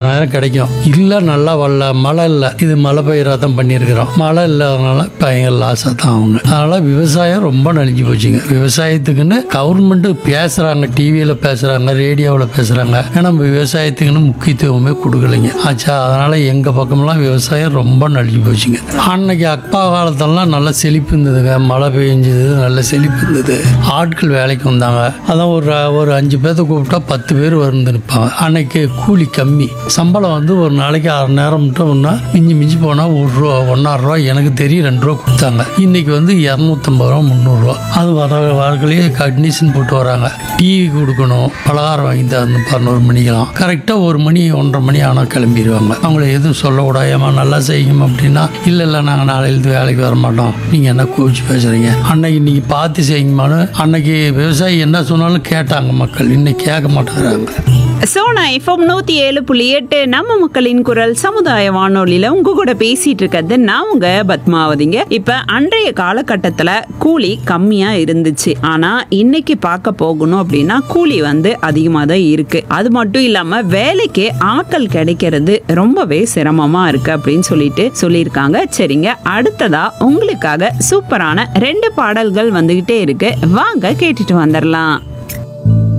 இருபதாயிரம் கிடைக்கும் இல்லை நல்லா வரல மழை இல்லை இது மழை பெய்யறா தான் பண்ணியிருக்கிறோம் மழை இல்லாதனால பயங்கர லாஸாக தான் ஆகுங்க அதனால விவசாயம் ரொம்ப நலிஞ்சு போச்சுங்க விவசாயத்துக்குன்னு கவர்மெண்ட் பேசுறாங்க டிவியில் பேசுறாங்க ரேடியோவில் பேசுறாங்க ஏன்னா நம்ம விவசாயத்துக்குன்னு முக்கியத்துவமே கொடுக்கலைங்க ஆச்சா அதனால எங்க பக்கம்லாம் விவசாயம் ரொம்ப நலிஞ்சு போச்சுங்க அன்னைக்கு அப்பா காலத்தெல்லாம் நல்ல செழிப்பு இருந்ததுங்க மழை பெஞ்சது நல்ல செழிப்பு இருந்தது ஆட்கள் வேலைக்கு வந்தாங்க அதான் ஒரு ஒரு அஞ்சு பேர்த்த கூப்பிட்டா பத்து பேர் வந்து நிற்பாங்க அன்னைக்கு கூலி கம்மி சம்பளம் வந்து ஒரு நாளைக்கு அரை நேரம் மட்டும் ஒன்றா மிஞ்சி மிஞ்சி போனால் ஒரு ரூபா ஒன்றரை ரூபா எனக்கு தெரியும் ரெண்டு ரூபா கொடுத்தாங்க இன்னைக்கு வந்து இரநூத்தம்பது ரூபா முந்நூறுரூவா அது வர வரக்குள்ளேயே கண்டிஷன் போட்டு வராங்க டிவி கொடுக்கணும் பலகாரம் வாங்கி தரணும் பதினோரு மணிக்கெல்லாம் கரெக்டாக ஒரு மணி ஒன்றரை மணி ஆனால் கிளம்பிடுவாங்க அவங்கள எதுவும் சொல்லக்கூடாது ஏமா நல்லா செய்யுங்க அப்படின்னா இல்லை இல்லை நாங்கள் நாளையிலேருந்து வேலைக்கு வர மாட்டோம் நீங்கள் என்ன கோச்சு பேசுகிறீங்க அன்னைக்கு நீங்கள் பார்த்து செய்யுங்கம்மான்னு அன்னைக்கு விவசாயி என்ன சொன்னாலும் கேட்டாங்க மக்கள் இன்னைக்கு கேட்க மாட்டேங்கிறாங்க சோனா எஃப்எம் நூத்தி ஏழு புள்ளி எட்டு நம்ம மக்களின் குரல் சமுதாய வானொலியில உங்க கூட பேசிட்டு இருக்கிறது நான் உங்க பத்மாவதிங்க இப்ப அன்றைய காலகட்டத்துல கூலி கம்மியா இருந்துச்சு ஆனா இன்னைக்கு பார்க்க போகணும் அப்படின்னா கூலி வந்து அதிகமா தான் இருக்கு அது மட்டும் இல்லாம வேலைக்கு ஆட்கள் கிடைக்கிறது ரொம்பவே சிரமமா இருக்கு அப்படின்னு சொல்லிட்டு சொல்லியிருக்காங்க சரிங்க அடுத்ததா உங்களுக்காக சூப்பரான ரெண்டு பாடல்கள் வந்துகிட்டே இருக்கு வாங்க கேட்டுட்டு வந்துடலாம்